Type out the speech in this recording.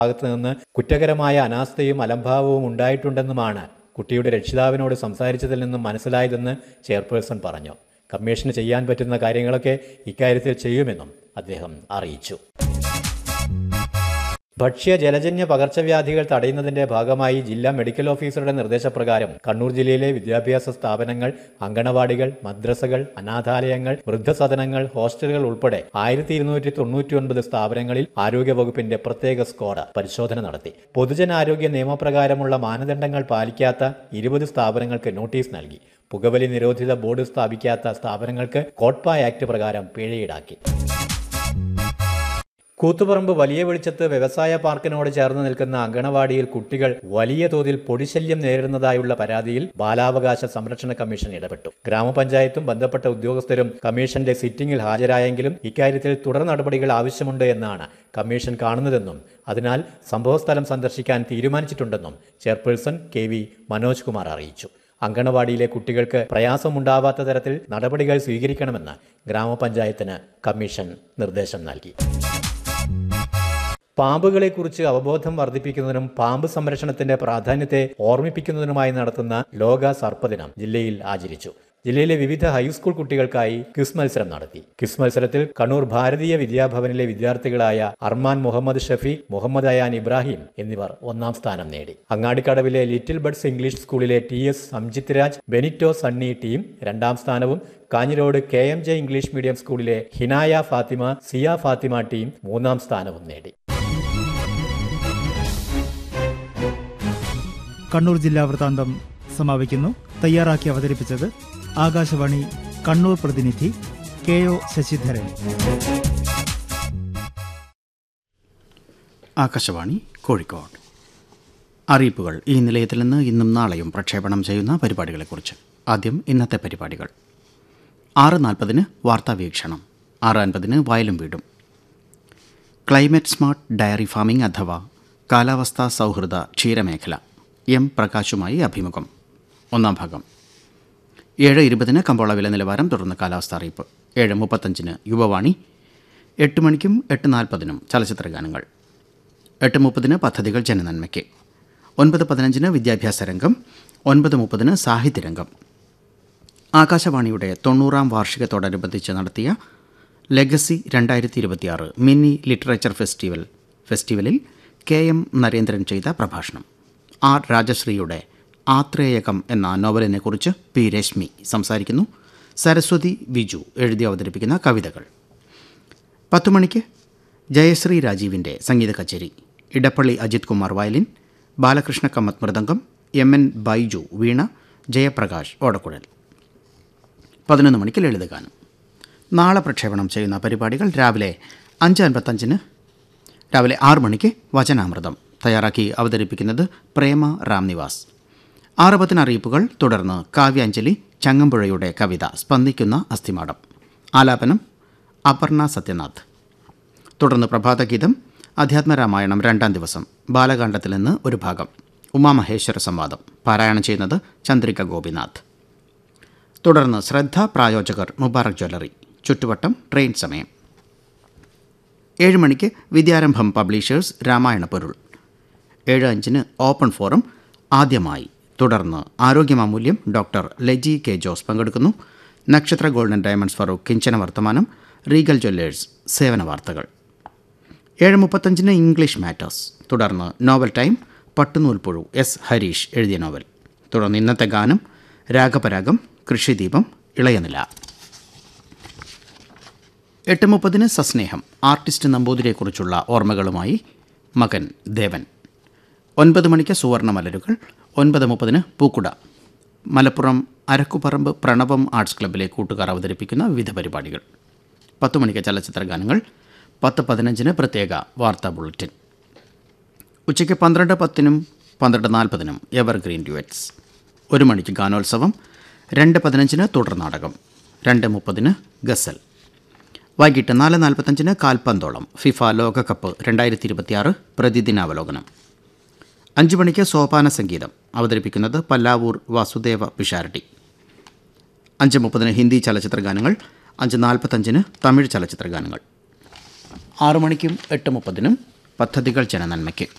ഭാഗത്തു നിന്ന് കുറ്റകരമായ അനാസ്ഥയും അലംഭാവവും ഉണ്ടായിട്ടുണ്ടെന്നുമാണ് കുട്ടിയുടെ രക്ഷിതാവിനോട് സംസാരിച്ചതിൽ നിന്നും മനസ്സിലായതെന്ന് ചെയർപേഴ്സൺ പറഞ്ഞു കമ്മീഷന് ചെയ്യാൻ പറ്റുന്ന കാര്യങ്ങളൊക്കെ ഇക്കാര്യത്തിൽ ചെയ്യുമെന്നും അദ്ദേഹം അറിയിച്ചു ഭക്ഷ്യ ജലജന്യ പകർച്ചവ്യാധികൾ തടയുന്നതിന്റെ ഭാഗമായി ജില്ലാ മെഡിക്കൽ ഓഫീസറുടെ നിർദ്ദേശപ്രകാരം കണ്ണൂർ ജില്ലയിലെ വിദ്യാഭ്യാസ സ്ഥാപനങ്ങൾ അങ്കണവാടികൾ മദ്രസകൾ അനാഥാലയങ്ങൾ വൃദ്ധസദനങ്ങൾ ഹോസ്റ്റലുകൾ ഉൾപ്പെടെ ആയിരത്തി ഇരുന്നൂറ്റി തൊണ്ണൂറ്റി ഒൻപത് സ്ഥാപനങ്ങളിൽ ആരോഗ്യവകുപ്പിന്റെ പ്രത്യേക സ്ക്വാഡ് പരിശോധന നടത്തി പൊതുജനാരോഗ്യ നിയമപ്രകാരമുള്ള മാനദണ്ഡങ്ങൾ പാലിക്കാത്ത ഇരുപത് സ്ഥാപനങ്ങൾക്ക് നോട്ടീസ് നൽകി പുകവലി നിരോധിത ബോർഡ് സ്ഥാപിക്കാത്ത സ്ഥാപനങ്ങൾക്ക് കോട്ട്പ ആക്ട് പ്രകാരം പിഴ ഈടാക്കി കൂത്തുപറമ്പ് വലിയ വെളിച്ചത്ത് വ്യവസായ പാർക്കിനോട് ചേർന്ന് നിൽക്കുന്ന അങ്കണവാടിയിൽ കുട്ടികൾ വലിയ തോതിൽ പൊടിശല്യം നേരിടുന്നതായുള്ള പരാതിയിൽ ബാലാവകാശ സംരക്ഷണ കമ്മീഷൻ ഇടപെട്ടു ഗ്രാമപഞ്ചായത്തും ബന്ധപ്പെട്ട ഉദ്യോഗസ്ഥരും കമ്മീഷന്റെ സിറ്റിംഗിൽ ഹാജരായെങ്കിലും ഇക്കാര്യത്തിൽ തുടർ നടപടികൾ ആവശ്യമുണ്ട് എന്നാണ് കമ്മീഷൻ കാണുന്നതെന്നും അതിനാൽ സംഭവസ്ഥലം സന്ദർശിക്കാൻ തീരുമാനിച്ചിട്ടുണ്ടെന്നും chairperson K V Manoj Kumar അറിയിച്ചു അങ്കണവാടിയിലെ കുട്ടികൾക്ക് പ്രയാസമുണ്ടാവാത്ത തരത്തിൽ നടപടികൾ സ്വീകരിക്കണമെന്ന് ഗ്രാമപഞ്ചായത്തിന് കമ്മീഷൻ നിർദ്ദേശം നൽകി പാമ്പുകളെക്കുറിച്ച് അവബോധം വർദ്ധിപ്പിക്കുന്നതിനും പാമ്പ് സംരക്ഷണത്തിന്റെ പ്രാധാന്യത്തെ ഓർമ്മിപ്പിക്കുന്നതിനുമായി നടത്തുന്ന ലോക സർപ്പദിനം ജില്ലയിൽ ആചരിച്ചു ജില്ലയിലെ വിവിധ ഹൈസ്കൂൾ കുട്ടികൾക്കായി ക്വിസ് മത്സരം നടത്തി ക്വിസ് മത്സരത്തിൽ കണ്ണൂർ ഭാരതീയ വിദ്യാഭവനിലെ വിദ്യാർത്ഥികളായ അർമാൻ മുഹമ്മദ് ഷഫീഖ് മുഹമ്മദ് അയാൻ ഇബ്രാഹിം എന്നിവർ ഒന്നാം സ്ഥാനം നേടി അങ്ങാടിക്കടവിലെ ലിറ്റിൽ ബഡ്സ് ഇംഗ്ലീഷ് സ്കൂളിലെ T S Samjith Raj Benito Sunny team രണ്ടാം സ്ഥാനവും Kanhirode K M J English medium സ്കൂളിലെ ഹിനായ ഫാത്തിമ സിയ ഫാത്തിമ ടീം മൂന്നാം സ്ഥാനവും നേടി കണ്ണൂർ ജില്ലാ വൃത്താന്തം സമാപിക്കുന്നു തയ്യാറാക്കി അവതരിപ്പിച്ചത് ആകാശവാണി കണ്ണൂർ പ്രതിനിധി കെ ഒ ശശിധരൻ ആകാശവാണി കോഴിക്കോട് അറിയിപ്പുകൾ ഈ നിലയത്തിൽ നിന്ന് ഇന്നും നാളെയും പ്രക്ഷേപണം ചെയ്യുന്ന പരിപാടികളെക്കുറിച്ച് ആദ്യം ഇന്നത്തെ പരിപാടികൾ ആറ് നാൽപ്പതിന് വാർത്താ വീക്ഷണം ആറ് അൻപതിന് വയലും വീടും ക്ലൈമറ്റ് സ്മാർട്ട് ഡയറി ഫാമിംഗ് അഥവാ കാലാവസ്ഥാ സൗഹൃദ ക്ഷീരമേഖല എം പ്രകാശുമായി അഭിമുഖം ഒന്നാം ഭാഗം ഏഴ് ഇരുപതിന് കമ്പോള വില നിലവാരം തുടർന്ന് കാലാവസ്ഥ അറിയിപ്പ് ഏഴ് മുപ്പത്തഞ്ചിന് യുവവാണി എട്ട് മണിക്കും എട്ട് നാൽപ്പതിനും ചലച്ചിത്ര ഗാനങ്ങൾ എട്ട് മുപ്പതിന് പദ്ധതികൾ ജനനന്മയ്ക്ക് ഒൻപത് പതിനഞ്ചിന് വിദ്യാഭ്യാസ രംഗം ഒൻപത് മുപ്പതിന് സാഹിത്യരംഗം ആകാശവാണിയുടെ തൊണ്ണൂറാം വാർഷികത്തോടനുബന്ധിച്ച് നടത്തിയ ലെഗസി രണ്ടായിരത്തി ഇരുപത്തിയാറ് മിനി ലിറ്ററേച്ചർ ഫെസ്റ്റിവൽ ഫെസ്റ്റിവലിൽ കെ എം നരേന്ദ്രൻ ചെയ്ത പ്രഭാഷണം ആർ രാജശ്രീയുടെ ആത്രേയകം എന്ന നോവലിനെക്കുറിച്ച് പി രശ്മി സംസാരിക്കുന്നു സരസ്വതി വിജു എഴുതി അവതരിപ്പിക്കുന്ന കവിതകൾ പത്തു മണിക്ക് ജയശ്രീ രാജീവിൻ്റെ സംഗീത കച്ചേരി ഇടപ്പള്ളി അജിത് കുമാർ വയലിൻ ബാലകൃഷ്ണ കമ്മത്ത് മൃദംഗം എം എൻ ബൈജു വീണ ജയപ്രകാശ് ഓടക്കുഴൽ പതിനൊന്ന് മണിക്ക് ലളിതഗാനം നാളെ പ്രക്ഷേപണം ചെയ്യുന്ന പരിപാടികൾ രാവിലെ അഞ്ച് അൻപത്തഞ്ചിന് രാവിലെ ആറ് മണിക്ക് വചനാമൃതം തയ്യാറാക്കി അവതരിപ്പിക്കുന്നത് പ്രേമ രാംനിവാസ് ആറ് പത്തിന് അറിയിപ്പുകൾ തുടർന്ന് കാവ്യാഞ്ജലി ചങ്ങമ്പുഴയുടെ കവിത സ്പന്ദിക്കുന്ന അസ്ഥിമാടം ആലാപനം അപർണ സത്യനാഥ് തുടർന്ന് പ്രഭാതഗീതം അധ്യാത്മരാമായണം രണ്ടാം ദിവസം ബാലകാണ്ഡത്തിൽ നിന്ന് ഒരു ഭാഗം ഉമാമഹേശ്വര സംവാദം പാരായണം ചെയ്യുന്നത് ചന്ദ്രിക ഗോപിനാഥ് തുടർന്ന് ശ്രദ്ധ പ്രായോജകർ മുബാറക് ജ്വല്ലറി ചുറ്റുവട്ടം ട്രെയിൻ സമയം ഏഴ് മണിക്ക് വിദ്യാരംഭം പബ്ലിഷേഴ്സ് രാമായണ പൊരുൾ ഏഴ് അഞ്ചിന് ഓപ്പൺ ഫോറം ആദ്യമായി തുടർന്ന് ആരോഗ്യമാമൂല്യം ഡോക്ടർ ലെജി കെ ജോസ് പങ്കെടുക്കുന്നു നക്ഷത്ര ഗോൾഡൻ ഡയമണ്ട്സ് ഫറൂഖ് കിഞ്ചന വർത്തമാനം റീഗൽ ജ്വല്ലേഴ്സ് സേവന വാർത്തകൾ ഏഴ് മുപ്പത്തഞ്ചിന് ഇംഗ്ലീഷ് മാറ്റേഴ്സ് തുടർന്ന് നോവൽ ടൈം പട്ടുനൂൽപ്പുഴു എസ് ഹരീഷ് എഴുതിയ നോവൽ തുടർന്ന് ഇന്നത്തെ ഗാനം രാഗപരാഗം കൃഷിദീപം ഇളയനില എട്ട് മുപ്പതിന് സസ്നേഹം ആർട്ടിസ്റ്റ് നമ്പൂതിരിയെക്കുറിച്ചുള്ള ഓർമ്മകളുമായി മകൻ ദേവൻ ഒൻപത് മണിക്ക് സുവർണ മലരുകൾ ഒൻപത് മുപ്പതിന് പൂക്കുട മലപ്പുറം അരക്കുപറമ്പ് പ്രണവം ആർട്സ് ക്ലബ്ബിലെ കൂട്ടുകാർ അവതരിപ്പിക്കുന്ന വിവിധ പരിപാടികൾ പത്ത് മണിക്ക് ചലച്ചിത്ര ഗാനങ്ങൾ പത്ത് പതിനഞ്ചിന് പ്രത്യേക വാർത്താ ബുള്ളറ്റിൻ ഉച്ചയ്ക്ക് പന്ത്രണ്ട് പത്തിനും പന്ത്രണ്ട് നാൽപ്പതിനും എവർഗ്രീൻ ഡ്യുവറ്റ്സ് ഒരു മണിക്ക് ഗാനോത്സവം രണ്ട് പതിനഞ്ചിന് തുടർ നാടകം രണ്ട് മുപ്പതിന് ഗസൽ വൈകിട്ട് നാല് നാൽപ്പത്തഞ്ചിന് കാൽപന്തോളം ഫിഫ ലോകകപ്പ് രണ്ടായിരത്തി ഇരുപത്തിയാറ് പ്രതിദിനാവലോകനം അഞ്ച് മണിക്ക് സോപാന സംഗീതം അവതരിപ്പിക്കുന്നത് പല്ലാവൂർ വാസുദേവ പിഷാരടി അഞ്ച് മുപ്പതിന് ഹിന്ദി ചലച്ചിത്ര ഗാനങ്ങൾ അഞ്ച് നാൽപ്പത്തഞ്ചിന് തമിഴ് ചലച്ചിത്ര ഗാനങ്ങൾ ആറു മണിക്കും എട്ട് മുപ്പതിനും പദ്ധതികൾ ജനനന്മയ്ക്ക്